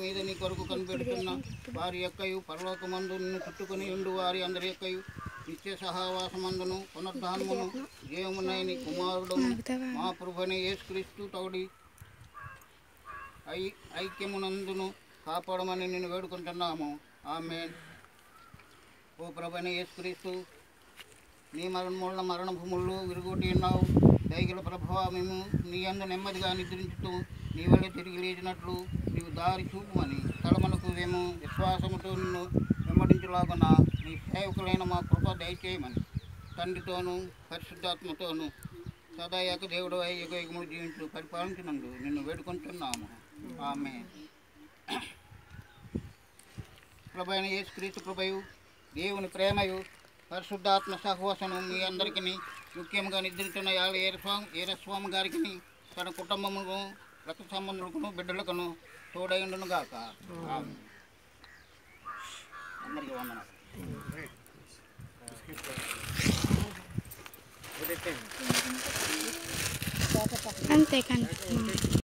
మీద నీ కొరకు కనిపెడుతున్న వారి యొక్కయు పరలోకమందు నిన్ను చుట్టుకుని ఉండు వారి అందరి యొక్కయు నిత్య సహవాసమందును పునరుద్ధానమును జీవమునైని కుమారుడు మా ప్రభుని యేసుక్రీస్తు తోడి ఐ ఐక్యమునందును కాపాడమని నిన్ను వేడుకుంటున్నాము ఆమె ఓ ప్రభుని యేసుక్రీస్తు నీ మరణముల మరణ భూముల్లో విరుగుటి ఉన్నావు దైగల ప్రభావము నీ అందు నెమ్మదిగా నిద్రించుతూ నీ వల్ల తిరిగి లేచినట్లు నీవు దారి చూపుమని తలమనకు మేము విశ్వాసముతో నిన్ను వెంబడించలాగున నీ సేవకులైన మా కృప దయచేయమని తండ్రితోనూ పరిశుద్ధాత్మతోనూ సదా ఏక దేవుడు యుగయుగములు జీవించు పరిపాలించినందు నిన్ను వేడుకుంటున్నాము ఆమె ప్రభైన యేసుక్రీస్తు కృపయు దేవుని ప్రేమయు పరిశుద్ధాత్మ సహవాసను మీ అందరికీ ముఖ్యంగా నిద్రించిన యాళ్ళ ఏరస్వామి ఏరస్వామి గారికి తన కుటుంబమును రక్త సంబంధులకు బిడ్డలకును తోడైండును గాక ఆమేన్. అందరికీ వందనాలు అంతే కానీ